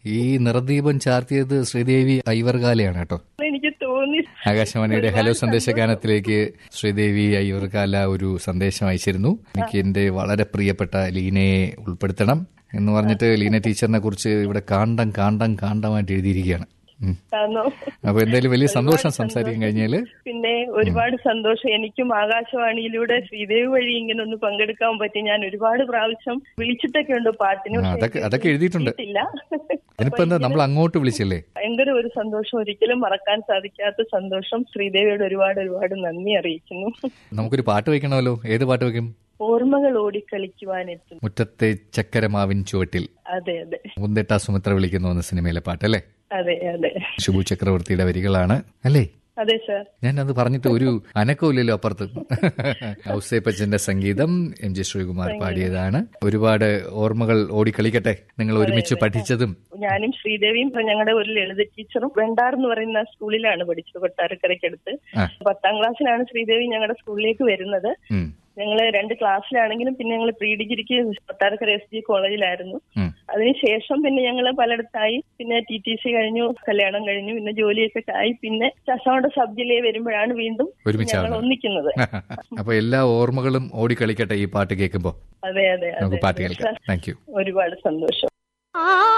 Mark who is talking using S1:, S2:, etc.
S1: ഈ നിറദീപം ചാർത്തിയത് ശ്രീദേവി ഐവർകാലയാണ് കേട്ടോ
S2: എനിക്ക് തോന്നി
S1: ആകാശവാണിയുടെ ഹലോ സന്ദേശ ഗാനത്തിലേക്ക് ശ്രീദേവി അയ്യൂർകാല ഒരു സന്ദേശം അയച്ചിരുന്നു എനിക്ക് എന്റെ വളരെ പ്രിയപ്പെട്ട ലീനയെ ഉൾപ്പെടുത്തണം എന്ന് പറഞ്ഞിട്ട് ലീന ടീച്ചറിനെ കുറിച്ച് ഇവിടെ കാണ്ടം കാണ്ടം കാണ്ടമായിട്ട് എഴുതിയിരിക്കുകയാണ് ഉം.
S2: ആണോ
S1: അപ്പൊ എന്തായാലും വലിയ സന്തോഷം സംസാരിക്കാൻ കഴിഞ്ഞാല്
S2: പിന്നെ ഒരുപാട് സന്തോഷം എനിക്കും ആകാശവാണിയിലൂടെ ശ്രീദേവി വഴി ഇങ്ങനെ ഒന്ന് പങ്കെടുക്കാൻ പറ്റി ഞാൻ ഒരുപാട് പ്രാവശ്യം വിളിച്ചിട്ടൊക്കെ ഉണ്ട് പാട്ടിന്
S1: ആ,
S2: പക്ഷേ
S1: അതൊക്കെ അതൊക്കെ എഴുതിയിട്ടുണ്ട്
S2: കിട്ടിയില്ല
S1: ഇതിനിപ്പോ എന്താ നമ്മൾ അങ്ങോട്ട് വിളിച്ചല്ലേ
S2: ഭയങ്കര ഒരു സന്തോഷം ഒരിക്കലും മറക്കാൻ സാധിക്കാത്ത സന്തോഷം ശ്രീദേവിയോട് ഒരുപാട് ഒരുപാട് നന്ദി അറിയിക്കുന്നു
S1: നമുക്കൊരു പാട്ട് വെക്കണമല്ലോ ഏത് പാട്ട് വെക്കും
S2: ഓർമ്മകൾ ഓടിക്കളിക്കുവാനെത്തും
S1: മുറ്റത്തെ ചക്കരമാവിൻ ചുവട്ടിൽ
S2: അതെ അതെ
S1: മുന്തേട്ട സുമിത്ര വിളിക്കുന്നു എന്ന സിനിമയിലെ പാട്ടല്ലേ
S2: അതെ അതെ
S1: ശുഭു ചക്രവർത്തിയുടെ വരികളാണ് അല്ലേ
S2: അതെ സാർ
S1: ഞാൻ അത് പറഞ്ഞിട്ട് ഒരു അനക്കമില്ലല്ലോ അപ്പുറത്ത് ഔസേപ്പച്ചന്റെ സംഗീതം എം ജെ ശ്രീകുമാർ പാടിയതാണ് ഒരുപാട് ഓർമ്മകൾ ഓടിക്കളിക്കട്ടെ നിങ്ങൾ ഒരുമിച്ച് പഠിച്ചതും
S2: ഞാനും ശ്രീദേവിയും ഞങ്ങളുടെ ഒരു ലളിത ടീച്ചറും വെണ്ടാർ എന്ന് പറയുന്ന സ്കൂളിലാണ് പഠിച്ചത് കൊട്ടാരക്കരയ്ക്കടുത്ത്
S1: ആ.
S2: പത്താം ക്ലാസ്സിലാണ് ശ്രീദേവി ഞങ്ങളുടെ സ്കൂളിലേക്ക് വരുന്നത്
S1: ഉം,
S2: ഞങ്ങള് രണ്ട് ക്ലാസ്സിലാണെങ്കിലും പിന്നെ ഞങ്ങൾ പ്രീ ഡിഗ്രിക്ക് കൊട്ടാരക്കര എസ് ജി കോളേജിലായിരുന്നു
S1: ഉം.
S2: അതിനുശേഷം പിന്നെ ഞങ്ങൾ പലയിടത്തായി പിന്നെ ടി ടി സി കഴിഞ്ഞു കല്യാണം കഴിഞ്ഞു പിന്നെ ജോലിയൊക്കെ ആയി പിന്നെ ശാസ്താവിടെ സബ് ജില്ലയിൽ വരുമ്പോഴാണ് വീണ്ടും ഞങ്ങൾ
S1: ഒരുമിച്ചാണ്
S2: ഒന്നിക്കുന്നത്
S1: അപ്പൊ എല്ലാ ഓർമ്മകളും ഓടിക്കളിക്കട്ടെ ഈ പാട്ട് കേൾക്കുമ്പോ
S2: അതെ അതെ
S1: നമുക്ക്
S2: അതെ
S1: പാട്ട് കേൾക്കാം താങ്ക് യു
S2: ഒരുപാട് സന്തോഷം